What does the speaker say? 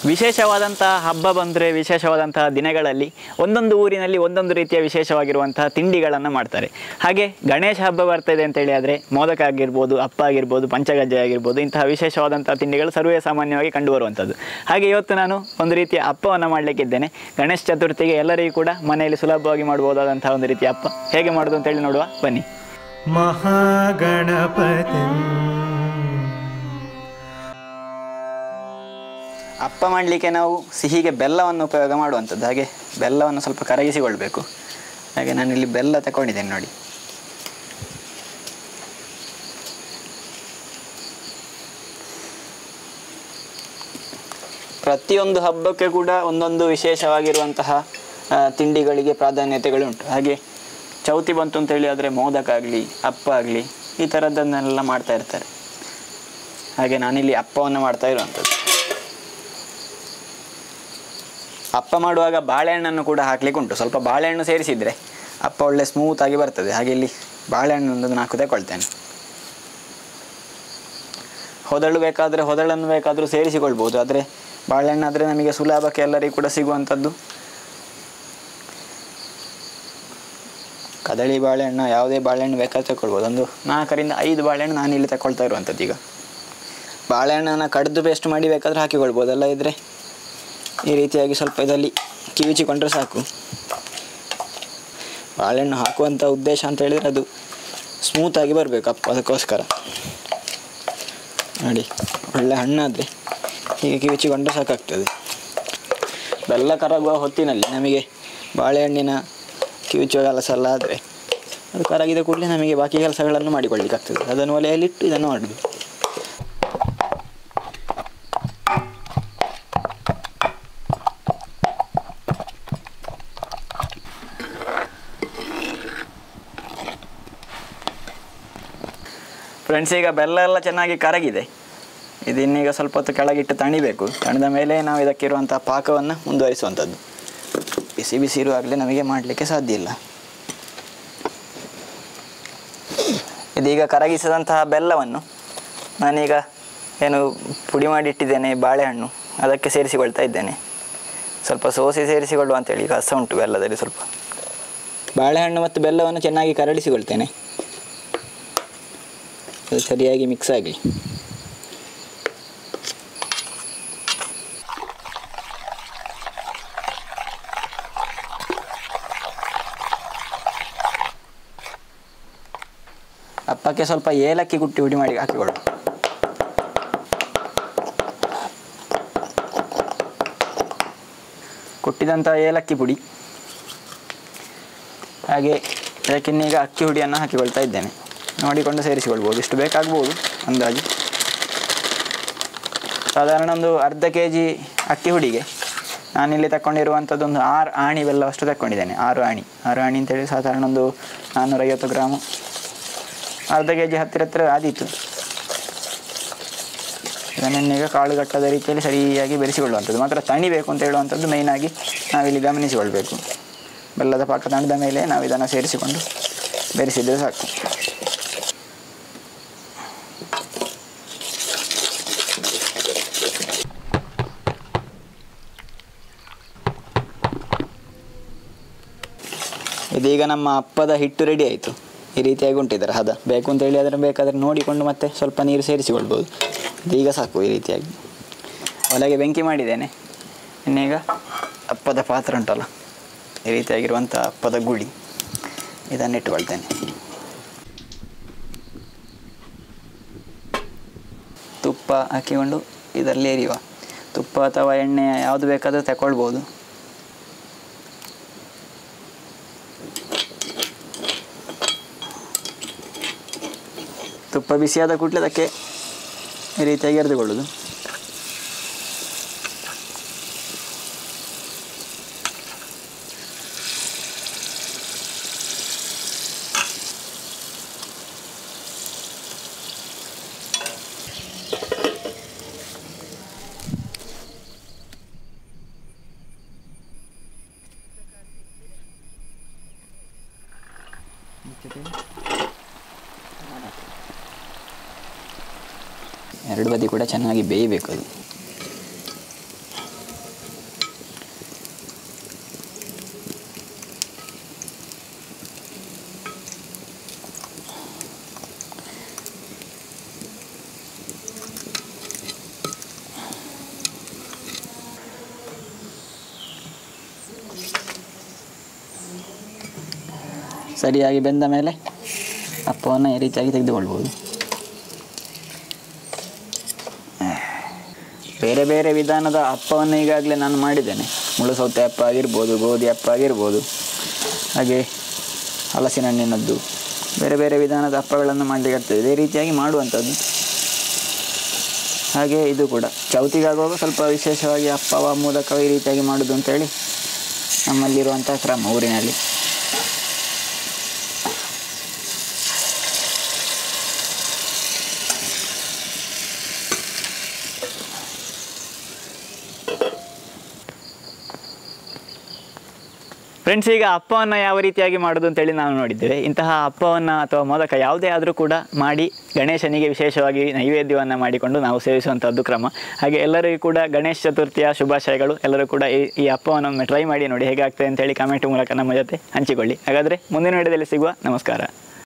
ವಿಶೇಷವಾದಂತಹ ಹಬ್ಬ ಬಂದರೆ ವಿಶೇಷವಾದಂತಹ ದಿನಗಳಲ್ಲಿ ಒಂದೊಂದು ಊರಿನಲ್ಲಿ ಒಂದೊಂದು ರೀತಿಯ ವಿಶೇಷವಾಗಿರುವಂತಹ ತಿಂಡಿಗಳನ್ನು ಮಾಡ್ತಾರೆ ಹಾಗೆ ಗಣೇಶ ಹಬ್ಬ ಬರ್ತಾಯಿದೆ ಅಂತೇಳಿ ಆದರೆ ಮೋದಕ ಆಗಿರ್ಬೋದು ಅಪ್ಪ ಆಗಿರ್ಬೋದು ಪಂಚಗಜ್ಜೆ ಆಗಿರ್ಬೋದು ಇಂತಹ ವಿಶೇಷವಾದಂತಹ ತಿಂಡಿಗಳು ಸರ್ವೇ ಸಾಮಾನ್ಯವಾಗಿ ಕಂಡುಬರುವಂಥದ್ದು ಹಾಗೆ ಇವತ್ತು ನಾನು ಒಂದು ರೀತಿಯ ಹಪ್ಪವನ್ನು ಮಾಡಲಿಕ್ಕಿದ್ದೇನೆ ಗಣೇಶ ಚತುರ್ಥಿಗೆ ಎಲ್ಲರಿಗೂ ಕೂಡ ಮನೆಯಲ್ಲಿ ಸುಲಭವಾಗಿ ಮಾಡ್ಬೋದಾದಂತಹ ಒಂದು ರೀತಿಯ ಹಬ್ಬ ಹೇಗೆ ಮಾಡೋದು ಅಂತೇಳಿ ನೋಡುವ ಬನ್ನಿ महागणपतिम् ಅಪ್ಪ ಮಾಡಲಿಕ್ಕೆ ನಾವು ಸಿಹಿಗೆ ಬೆಲ್ಲವನ್ನು ಉಪಯೋಗ ಮಾಡುವಂಥದ್ದು ಹಾಗೆ ಬೆಲ್ಲವನ್ನು ಸ್ವಲ್ಪ ಕರಗಿಸಿಕೊಳ್ಬೇಕು ಹಾಗೆ ನಾನಿಲ್ಲಿ ಬೆಲ್ಲ ತಗೊಂಡಿದ್ದೇನೆ ನೋಡಿ ಪ್ರತಿಯೊಂದು ಹಬ್ಬಕ್ಕೆ ಕೂಡ ಒಂದೊಂದು ವಿಶೇಷವಾಗಿರುವಂತಹ ಆ, ತಿಂಡಿಗಳಿಗೆ ಪ್ರಾಧಾನ್ಯತೆಗಳುಂಟು ಹಾಗೆ ಚೌತಿ ಬಂತು ಅಂತೇಳಿ ಆದರೆ ಮೋದಕ ಆಗಲಿ ಅಪ್ಪ ಆಗಲಿ ಈ ಥರದ್ದನ್ನೆಲ್ಲ ಮಾಡ್ತಾ ಇರ್ತಾರೆ ಹಾಗೆ ನಾನಿಲ್ಲಿ ಅಪ್ಪವನ್ನು ಮಾಡ್ತಾ ಇರುವಂಥದ್ದು ಅಪ್ಪ ಮಾಡುವಾಗ ಬಾಳೆಹಣ್ಣನ್ನು ಕೂಡ ಹಾಕ್ಲಿಕ್ಕೆ ಉಂಟು ಸ್ವಲ್ಪ ಬಾಳೆಹಣ್ಣು ಸೇರಿಸಿದರೆ ಅಪ್ಪ ಒಳ್ಳೆ ಸ್ಮೂತ್ ಆಗಿ ಬರ್ತದೆ ಹಾಗೆ ಇಲ್ಲಿ ಬಾಳೆಹಣ್ಣು ಒಂದು ನಾಲ್ಕು ತಗೊಳ್ತೇನೆ ಹೊದಳು ಬೇಕಾದರೆ ಹೊದಳನ್ನು ಬೇಕಾದರೂ ಸೇರಿಸಿಕೊಳ್ಬೋದು ಆದರೆ ಬಾಳೆಹಣ್ಣು ಆದರೆ ನಮಗೆ ಸುಲಭಕ್ಕೆ ಎಲ್ಲರಿಗೂ ಕೂಡ ಸಿಗುವಂಥದ್ದು ಕದಳಿ ಬಾಳೆಹಣ್ಣು ಯಾವುದೇ ಬಾಳೆಹಣ್ಣು ಬೇಕಾದ್ರೆ ತಗೊಳ್ಬೋದು ಒಂದು ನಾಲ್ಕರಿಂದ ಐದು ಬಾಳೆಹಣ್ಣು ನಾನು ಇಲ್ಲಿ ತಗೊಳ್ತಾ ಇರುವಂಥದ್ದು ಈಗ ಬಾಳೆಹಣ್ಣನ್ನು ಕಡ್ದು ಪೇಸ್ಟ್ ಮಾಡಿ ಬೇಕಾದರೆ ಹಾಕಿಕೊಳ್ಬೋದು ಅಲ್ಲ ಇದ್ದರೆ ಈ ರೀತಿಯಾಗಿ ಸ್ವಲ್ಪ ಇದರಲ್ಲಿ ಕಿವಿಚಿಕೊಂಡ್ರೆ ಸಾಕು ಬಾಳೆಹಣ್ಣು ಹಾಕುವಂಥ ಉದ್ದೇಶ ಅಂತ ಹೇಳಿದರೆ ಅದು ಸ್ಮೂತಾಗಿ ಬರಬೇಕು ಅಪ್ಪ ಅದಕ್ಕೋಸ್ಕರ ನೋಡಿ ಒಳ್ಳೆ ಹಣ್ಣಾದರೆ ಹೀಗೆ ಕಿವಿಚಿಕೊಂಡ್ರೆ ಸಾಕಾಗ್ತದೆ ಬೆಲ್ಲ ಕರಗುವ ಹೊತ್ತಿನಲ್ಲಿ ನಮಗೆ ಬಾಳೆಹಣ್ಣಿನ ಕಿವಿಚುವ ಕೆಲಸ ಎಲ್ಲ ಆದರೆ ಅದು ಕರಗಿದ ಕೂಡಲೇ ನಮಗೆ ಬಾಕಿ ಕೆಲಸಗಳನ್ನು ಮಾಡಿಕೊಳ್ಳಿಕ್ಕಾಗ್ತದೆ ಅದನ್ನು ಒಲೆಯಲ್ಲಿಟ್ಟು ಇದನ್ನು ಮಾಡೋದು ಫ್ರೆಂಡ್ಸ್ ಈಗ ಬೆಲ್ಲ ಎಲ್ಲ ಚೆನ್ನಾಗಿ ಕರಗಿದೆ ಇದನ್ನೀಗ ಸ್ವಲ್ಪ ಹೊತ್ತು ಕೆಳಗಿಟ್ಟು ತಣಿಬೇಕು ತಣಿದ ಮೇಲೆ ನಾವು ಇದಕ್ಕಿರುವಂಥ ಪಾಕವನ್ನು ಮುಂದುವರಿಸುವಂಥದ್ದು ಬಿಸಿ ಬಿಸಿ ಇರುವಾಗಲೇ ನಮಗೆ ಮಾಡಲಿಕ್ಕೆ ಸಾಧ್ಯ ಇಲ್ಲ ಇದೀಗ ಕರಗಿಸಿದಂತಹ ಬೆಲ್ಲವನ್ನು ನಾನೀಗ ಏನು ಪುಡಿ ಮಾಡಿ ಇಟ್ಟಿದ್ದೇನೆ ಬಾಳೆಹಣ್ಣು ಅದಕ್ಕೆ ಸೇರಿಸಿಕೊಳ್ತಾ ಇದ್ದೇನೆ ಸ್ವಲ್ಪ ಸೋಸಿ ಸೇರಿಸಿಕೊಳ್ಳುವ ಅಂತೇಳಿ ಈಗ ರಸ ಉಂಟು ಬೆಲ್ಲದಲ್ಲಿ ಸ್ವಲ್ಪ ಬಾಳೆಹಣ್ಣು ಮತ್ತು ಬೆಲ್ಲವನ್ನು ಚೆನ್ನಾಗಿ ಕರಡಿಸಿಕೊಳ್ತೇನೆ ಅದು ಸರಿಯಾಗಿ ಮಿಕ್ಸ್ ಆಗಲಿ ಅಪ್ಪಕ್ಕೆ ಸ್ವಲ್ಪ ಏಲಕ್ಕಿ ಕುಟ್ಟಿ ಹುಡಿ ಮಾಡಿ ಹಾಕಿಕೊಳ್ಳು ಕುಟ್ಟಿದಂಥ ಏಲಕ್ಕಿ ಪುಡಿ ಹಾಗೆ ಇದಕ್ಕಿನ್ನೀಗ ಅಕ್ಕಿ ಹುಡಿಯನ್ನು ಹಾಕಿಕೊಳ್ತಾ ಇದ್ದೇನೆ ನೋಡಿಕೊಂಡು ಸೇರಿಸಿಕೊಳ್ಬೋದು ಇಷ್ಟು ಬೇಕಾಗ್ಬೋದು ಅಂದಾಜು ಸಾಧಾರಣ ಒಂದು ಅರ್ಧ ಕೆ ಜಿ ಅಕ್ಕಿ ಹುಡಿಗೆ ನಾನಿಲ್ಲಿ ತಗೊಂಡಿರುವಂಥದ್ದು ಒಂದು ಆರು ಆಣಿ ಬೆಲ್ಲವಷ್ಟು ತಗೊಂಡಿದ್ದೇನೆ ಆರು ಆಣಿ ಆರು ಆಣಿ ಅಂತೇಳಿ ಸಾಧಾರಣ ಒಂದು ನಾನ್ನೂರೈವತ್ತು ಗ್ರಾಮು ಅರ್ಧ ಕೆ ಜಿ ಹತ್ತಿರ ಹತ್ತಿರ ಆದೀತು ಇದನ್ನೀಗ ಕಾಳುಗಟ್ಟದ ರೀತಿಯಲ್ಲಿ ಸರಿಯಾಗಿ ಬೆರೆಸಿಕೊಳ್ಳುವಂಥದ್ದು ಮಾತ್ರ ತಣಿಬೇಕು ಅಂತ ಹೇಳುವಂಥದ್ದು ಮೇಯ್ನಾಗಿ ನಾವಿಲ್ಲಿ ಗಮನಿಸಿಕೊಳ್ಬೇಕು ಬೆಲ್ಲದ ಪಾಕ ತಣಿದ ಮೇಲೆ ನಾವು ಇದನ್ನು ಸೇರಿಸಿಕೊಂಡು ಬೆರೆಸಿದರೆ ಸಾಕು ಇದೀಗ ನಮ್ಮ ಅಪ್ಪದ ಹಿಟ್ಟು ರೆಡಿ ಆಯಿತು ಈ ರೀತಿಯಾಗಿ ಉಂಟಿದ್ದಾರೆ ಹದ ಬೇಕು ಅಂತ ಹೇಳಿ ಅದನ್ನು ಬೇಕಾದರೆ ನೋಡಿಕೊಂಡು ಮತ್ತೆ ಸ್ವಲ್ಪ ನೀರು ಸೇರಿಸಿಕೊಳ್ಬೋದು ಇದೀಗ ಸಾಕು ಈ ರೀತಿಯಾಗಿ ಒಲೆಗೆ ಬೆಂಕಿ ಮಾಡಿದ್ದೇನೆ ಇನ್ನೀಗ ಅಪ್ಪದ ಪಾತ್ರ ಉಂಟಲ್ಲ ಈ ರೀತಿಯಾಗಿರುವಂಥ ಅಪ್ಪದ ಗುಳಿ ಇದನ್ನು ಇಟ್ಟುಕೊಳ್ತೇನೆ ತುಪ್ಪ ಹಾಕಿಕೊಂಡು ಇದರಲ್ಲಿ ಎರಿಯುವ ತುಪ್ಪ ಅಥವಾ ಎಣ್ಣೆ ಯಾವುದು ಬೇಕಾದರೂ ತಗೊಳ್ಬೋದು ತುಪ್ಪ ಬಿಸಿಯಾದ ಕೂಡಲೇ ಅದಕ್ಕೆ ಈ ರೀತಿಯಾಗಿ ಎರೆದುಕೊಳ್ಳೋದು ಎರಡು ಬದಿ ಕೂಡ ಚೆನ್ನಾಗಿ ಬೇಯಬೇಕು ಅದು ಸರಿಯಾಗಿ ಬೆಂದ ಮೇಲೆ ಅಪ್ಪವನ್ನು ಈ ರೀತಿಯಾಗಿ ತೆಗೆದುಕೊಳ್ಬೋದು ಬೇರೆ ಬೇರೆ ವಿಧಾನದ ಅಪ್ಪವನ್ನು ಈಗಾಗಲೇ ನಾನು ಮಾಡಿದ್ದೇನೆ ಮುಳ್ಳು ಸೌತೆ ಅಪ್ಪ ಆಗಿರ್ಬೋದು ಗೋಧಿ ಅಪ್ಪ ಆಗಿರ್ಬೋದು ಹಾಗೆ ಹಲಸಿನ ಹಣ್ಣಿನದ್ದು ಬೇರೆ ಬೇರೆ ವಿಧಾನದ ಹಪ್ಪಗಳನ್ನು ಮಾಡಲಿಕ್ಕೆ ಆಗ್ತದೆ ಇದೇ ರೀತಿಯಾಗಿ ಮಾಡುವಂಥದ್ದು ಹಾಗೆ ಇದು ಕೂಡ ಚೌತಿಗಾಗುವಾಗ ಸ್ವಲ್ಪ ವಿಶೇಷವಾಗಿ ಅಪ್ಪವ ಮೋದಕ ಈ ರೀತಿಯಾಗಿ ಮಾಡೋದು ಅಂತೇಳಿ ನಮ್ಮಲ್ಲಿರುವಂಥ ಕ್ರಮ ಊರಿನಲ್ಲಿ ಫ್ರೆಂಡ್ಸ್ ಈಗ ಅಪ್ಪವನ್ನು ಯಾವ ರೀತಿಯಾಗಿ ಮಾಡೋದು ಅಂತೇಳಿ ನಾವು ನೋಡಿದ್ದೇವೆ ಇಂತಹ ಅಪ್ಪವನ್ನು ಅಥವಾ ಮೋದಕ ಯಾವುದೇ ಆದರೂ ಕೂಡ ಮಾಡಿ ಗಣೇಶನಿಗೆ ವಿಶೇಷವಾಗಿ ನೈವೇದ್ಯವನ್ನು ಮಾಡಿಕೊಂಡು ನಾವು ಸೇವಿಸುವಂಥದ್ದು ಕ್ರಮ ಹಾಗೆ ಎಲ್ಲರಿಗೂ ಕೂಡ ಗಣೇಶ ಚತುರ್ಥಿಯ ಶುಭಾಶಯಗಳು ಎಲ್ಲರೂ ಕೂಡ ಈ ಈ ಅಪ್ಪವನ್ನು ಒಮ್ಮೆ ಟ್ರೈ ಮಾಡಿ ನೋಡಿ ಹೇಗಾಗ್ತದೆ ಅಂತೇಳಿ ಕಮೆಂಟ್ ಮೂಲಕ ನಮ್ಮ ಜೊತೆ ಹಂಚಿಕೊಳ್ಳಿ ಹಾಗಾದರೆ ಮುಂದಿನ ವಿಡಿಯೋದಲ್ಲಿ ಸಿಗುವ ನಮಸ್ಕಾರ